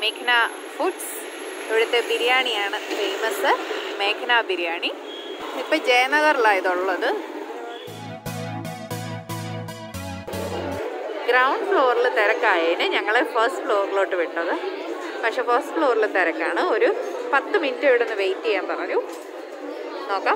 മേഘന foods ഇവിടുത്തെ ബിരിയാണിയാണ് famous മേഘന biryani ഇപ്പം ജയനഗറിലാണ് ഇതുള്ളത് ഗ്രൗണ്ട് ഫ്ലോറിൽ തിരക്കായതിന് ഞങ്ങൾ ഫസ്റ്റ് ഫ്ലോറിലോട്ട് വിട്ടത് പക്ഷെ ഫസ്റ്റ് ഫ്ലോറിൽ തിരക്കാണ് ഒരു പത്ത് മിനിറ്റ് ഇവിടെ നിന്ന് വെയിറ്റ് ചെയ്യാൻ പറഞ്ഞു നോക്കാം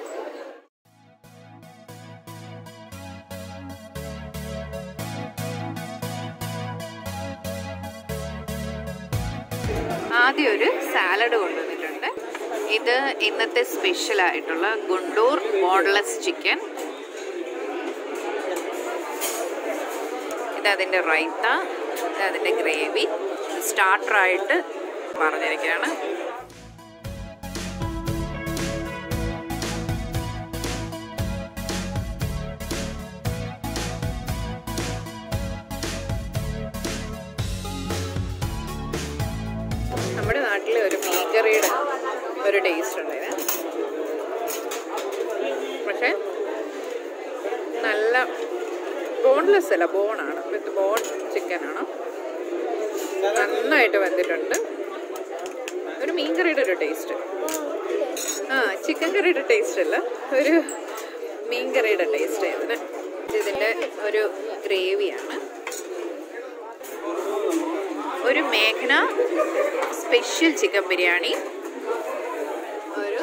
ആദ്യം ഒരു സാലഡ് കൊണ്ടുവന്നിട്ടുണ്ട് ഇത് ഇന്നത്തെ സ്പെഷ്യൽ ആയിട്ടുള്ള ഗുണ്ടൂർ ബോൺലെസ് ചിക്കൻ ഇത് അതിൻ്റെ റൈത്ത ഇത് അതിൻ്റെ ഗ്രേവി സ്റ്റാർട്ടറായിട്ട് പറഞ്ഞിരിക്കുകയാണ് നമ്മുടെ നാട്ടിലെ ഒരു മീൻകറിയുടെ ഒരു ടേസ്റ്റ് ഉണ്ട് ഇതിന് പക്ഷേ നല്ല ബോൺലെസ് അല്ല ബോണാണ് വിത്ത് ബോൺ ചിക്കനാണ് നന്നായിട്ട് വെന്തിട്ടുണ്ട് ഒരു മീൻ കറിയുടെ ഒരു ടേസ്റ്റ് ആ ചിക്കൻ കറിയുടെ ടേസ്റ്റ് അല്ല ഒരു മീൻ കറിയുടെ ടേസ്റ്റ് ഇതിന് ഇതിൻ്റെ ഒരു ഗ്രേവിയാണ് ഒരു മേഘന സ്പെഷ്യൽ ചിക്കൻ ബിരിയാണി ഒരു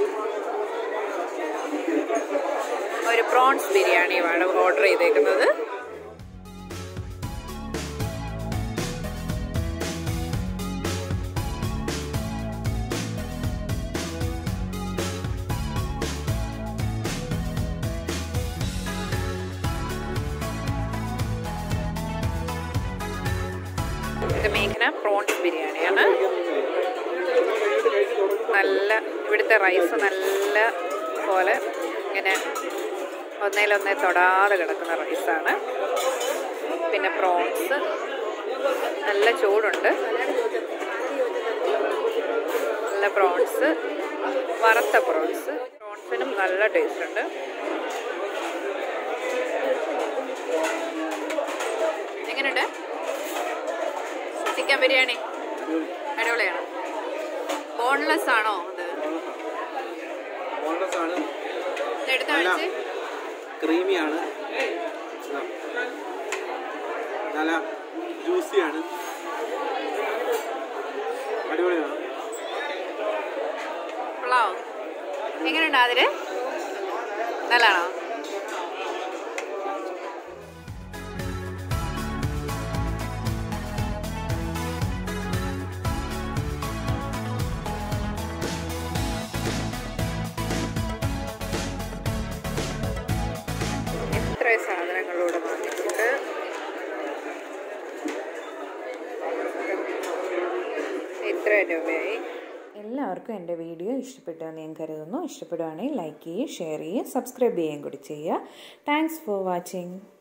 ഒരു പ്രോൺസ് ബിരിയാണിയുമാണ് ഓർഡർ ചെയ്തേക്കുന്നത് ഇത് മേഘന പ്രോൺസ് ബിരിയാണിയാണ് നല്ല ഇവിടുത്തെ റൈസ് നല്ല പോലെ ഇങ്ങനെ ഒന്നേലൊന്നേ തൊടാതെ കിടക്കുന്ന റൈസാണ് പിന്നെ പ്രോൺസ് നല്ല ചൂടുണ്ട് നല്ല പ്രോൺസ് വറുത്ത പ്രോൺസ് പ്രോൺസിനും നല്ല ടേസ്റ്റ് ഉണ്ട് എങ്ങനെയുണ്ട് ചിക്കൻ ബിരിയാണി അടിപൊളിയാണ് ബോൺലെസ് ആണോ അത് ബോൺലെസ് ആണ് എടുത്ത് കഴിച്ച് ക്രീമിയാണ് നല്ല ജ്യൂസിയാണ് അടിപൊളിയാണ് കൊള്ളാവോ എങ്ങനെയുണ്ട് അതില് നല്ലതാണോ എത്ര സാധനങ്ങളൂടെ വാങ്ങിച്ചിട്ട് ഇത്ര രൂപയായി എല്ലാവർക്കും എൻ്റെ വീഡിയോ ഇഷ്ടപ്പെട്ടു എന്ന് ഞാൻ കരുതുന്നു ഇഷ്ടപ്പെടുവാണെങ്കിൽ ലൈക്ക് ചെയ്യുക ഷെയർ ചെയ്യുക സബ്സ്ക്രൈബ് ചെയ്യുകയും കൂടി ചെയ്യുക താങ്ക്സ് ഫോർ വാച്ചിങ്